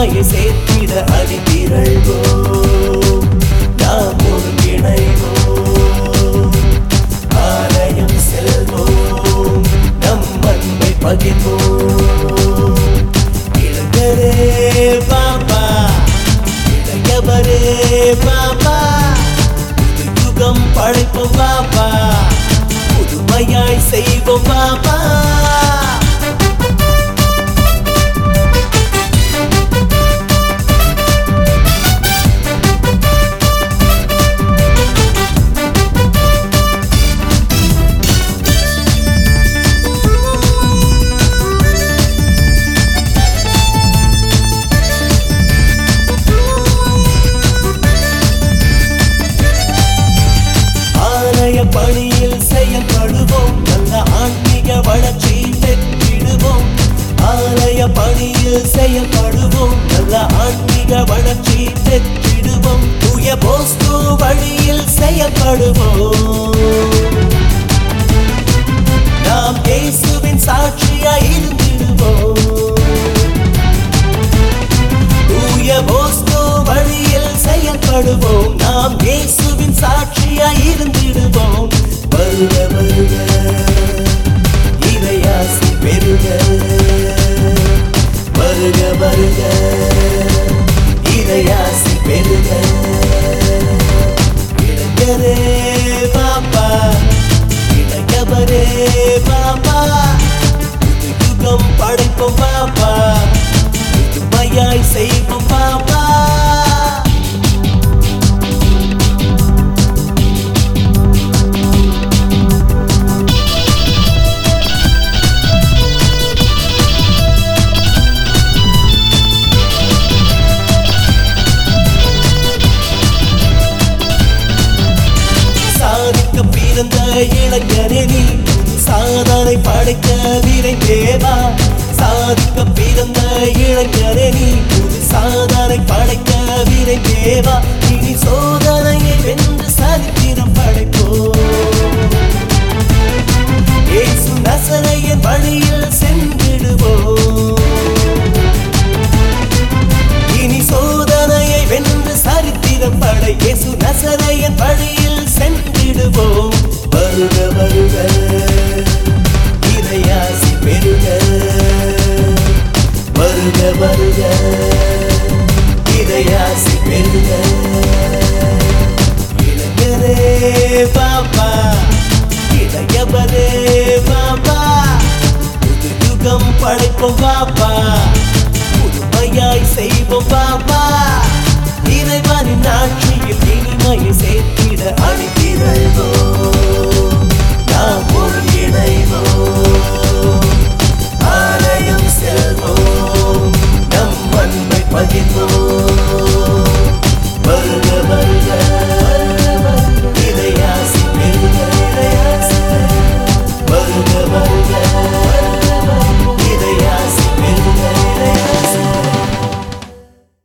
இனிமையை சேர்த்திட அணிதிரள்வோம் நாம் ஒருங்கிணைவோம் ஆலயம் செல்வோம் நம் அன்பை பகிர்வோம் இளைஞரே பாபா இளையவரே பாபா புது யுகம் படைப்போம் பாபா புதுமையாய் செய்வோம் பாபா ஆலய பணியில் செயல்படுவோம் நல்ல ஆன்மீக வளர்ச்சி பெற்றிடுவோம் ஆலய பணியில் செயல்படுவோம் நல்ல ஆன்மீக வளர்ச்சி பெற்றிடுவோம் தூய போஸ்து வழியில் செயல்படுவோம் நாம் இயேசுவின் சாட்சியாய் இருந்திடுவோம் தூய போஸ்து வழியில் செயல்படுவோம் நாம் இயேசுவின் சாட்சியாய் இருந்திடுவோம் வருக வருக இறையாசி பெருக வருக வருக இறையாசி பெருக இளைஞரே பாப்பா இளையவரே பாப்பா புது யுகம் படைப்போம் பாப்பா புதுமையாய் செய்வோம் பாப்பா சாதிக்க பிறந்த இளைஞரே நீ சாதனை படைக்க விரைந்தேவா சாதிக்க பிறந்த இளைஞரே நீ புது சாதனை படைக்க விரைந்தேவா இனி சோதனையை வென்று சரித்திரம் படைப்போம் இயேசு நசரையன் வழியில் சென்றிடுவோம் இனி சோதனையை வென்று சரித்திரம் படை இயேசு நசரையன் வழியில் சென்றிடுவோம் வருக வருக இறையாசி பெருக வருக வருக இறையாசி பெருக இளைஞரே பாப்பா இளையவரே பாப்பா புது யுகம் படைப்போம் பாப்பா புதுமையாய் செய்வோம் பாப்பா இறைவனின் ஆட்சியில் இனிமையை சேர்த்திட அணிதிரள்வோம்